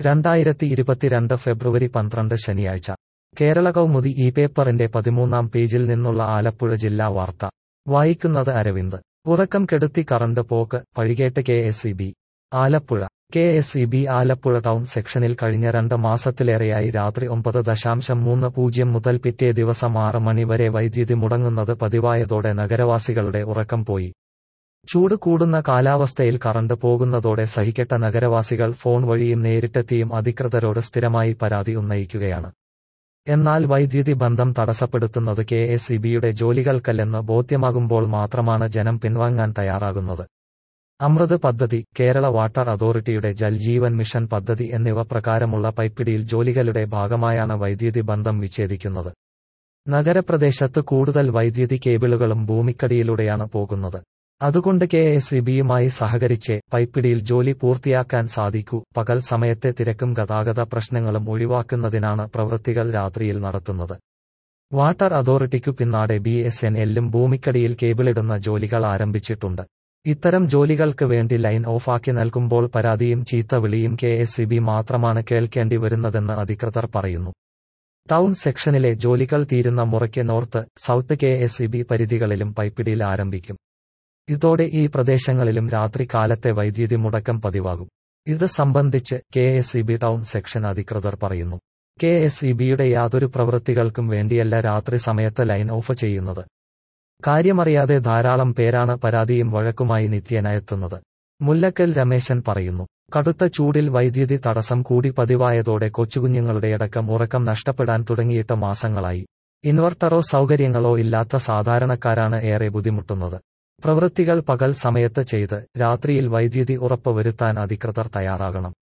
രണ്ടായിരത്തി ഇരുപത്തിരണ്ട് ഫെബ്രുവരി പന്ത്രണ്ട് ശനിയാഴ്ച കേരള കൗമുദി ഈ പേപ്പറിന്റെ പതിമൂന്നാം പേജിൽ നിന്നുള്ള ആലപ്പുഴ ജില്ലാ വാർത്ത വായിക്കുന്നത് അരവിന്ദ് ഉറക്കം കെടുത്തി കറണ്ട് പോക്ക് പഴികേട്ട് K S E B Alappuzha K S E B Alappuzha town സെക്ഷനിൽ കഴിഞ്ഞ രണ്ട് മാസത്തിലേറെയായി രാത്രി ഒമ്പത് ദശാംശം മൂന്ന് പൂജ്യം മുതൽ പിറ്റേ ദിവസം ആറ് മണി വരെ വൈദ്യുതി മുടങ്ങുന്നത് പതിവായതോടെ നഗരവാസികളുടെ ഉറക്കം പോയി ചൂട് കൂടുന്ന കാലാവസ്ഥയിൽ കറണ്ട് പോകുന്നതോടെ സഹിക്കെട്ട നഗരവാസികൾ ഫോൺ വഴിയും നേരിട്ടെത്തിയും അധികൃതരോട് സ്ഥിരമായി പരാതി ഉന്നയിക്കുകയാണ് എന്നാൽ വൈദ്യുതി ബന്ധം തടസ്സപ്പെടുത്തുന്നത് കെ എസ് ഇ ബിയുടെ ജോലികൾക്കല്ലെന്ന് ബോധ്യമാകുമ്പോൾ മാത്രമാണ് ജനം പിൻവാങ്ങാൻ തയ്യാറാകുന്നത് അമൃത് പദ്ധതി കേരള വാട്ടർ അതോറിറ്റിയുടെ ജൽജീവൻ മിഷൻ പദ്ധതി എന്നിവ പ്രകാരമുള്ള പൈപ്പിടിയിൽ ജോലികളുടെ ഭാഗമായാണ് വൈദ്യുതി ബന്ധം വിച്ഛേദിക്കുന്നത് നഗരപ്രദേശത്ത് കൂടുതൽ വൈദ്യുതി കേബിളുകളും ഭൂമിക്കടിയിലൂടെയാണ് പോകുന്നത് അതുകൊണ്ട് കെ എസ് ഇ ബിയുമായി സഹകരിച്ച് പൈപ്പിടിയിൽ ജോലി പൂർത്തിയാക്കാൻ സാധിക്കൂ പകൽ സമയത്തെ തിരക്കും ഗതാഗത പ്രശ്നങ്ങളും ഒഴിവാക്കുന്നതിനാണ് പ്രവൃത്തികൾ രാത്രിയിൽ നടത്തുന്നത് വാട്ടർ അതോറിറ്റിക്കു പിന്നാടെ ബി എസ് എൻ എല്ലും ഭൂമിക്കടിയിൽ കേബിളിടുന്ന ജോലികൾ ആരംഭിച്ചിട്ടുണ്ട് ഇത്തരം ജോലികൾക്ക് വേണ്ടി ലൈൻ ഓഫാക്കി നൽകുമ്പോൾ പരാതിയും ചീത്തവിളിയും കെ എസ് ഇ ബി മാത്രമാണ് കേൾക്കേണ്ടി വരുന്നതെന്ന് അധികൃതർ പറയുന്നു ടൗൺ സെക്ഷനിലെ ജോലികൾ തീരുന്ന മുറയ്ക്ക് north south K S E B പരിധികളിലും പൈപ്പിടിയിൽ ആരംഭിക്കും ഇതോടെ ഈ പ്രദേശങ്ങളിലും രാത്രി കാലത്തെ വൈദ്യുതി മുടക്കം പതിവാകും ഇത് സംബന്ധിച്ച് K S E B town section അധികൃതർ പറയുന്നു കെ എസ് ഇ ബിയുടെ യാതൊരു പ്രവൃത്തികൾക്കും വേണ്ടിയല്ല രാത്രി സമയത്ത് ലൈൻ ഓഫ് ചെയ്യുന്നത് കാര്യമറിയാതെ ധാരാളം പേരാണ് പരാതിയും വഴക്കുമായി നിത്യേന എത്തുന്നത് മുല്ലക്കൽ രമേശൻ പറയുന്നു കടുത്ത ചൂടിൽ വൈദ്യുതി തടസ്സം കൂടി പതിവായതോടെ കൊച്ചുകുഞ്ഞുങ്ങളുടെയടക്കം ഉറക്കം നഷ്ടപ്പെടാൻ തുടങ്ങിയിട്ട് മാസങ്ങളായി ഇൻവെർട്ടറോ സൗകര്യങ്ങളോ ഇല്ലാത്ത സാധാരണക്കാരാണ് ഏറെ ബുദ്ധിമുട്ടുന്നത് പ്രവൃത്തികൾ പകൽ സമയത്ത് ചെയ്ത് രാത്രിയിൽ വൈദ്യുതി ഉറപ്പുവരുത്താൻ അധികൃതർ തയ്യാറാകണം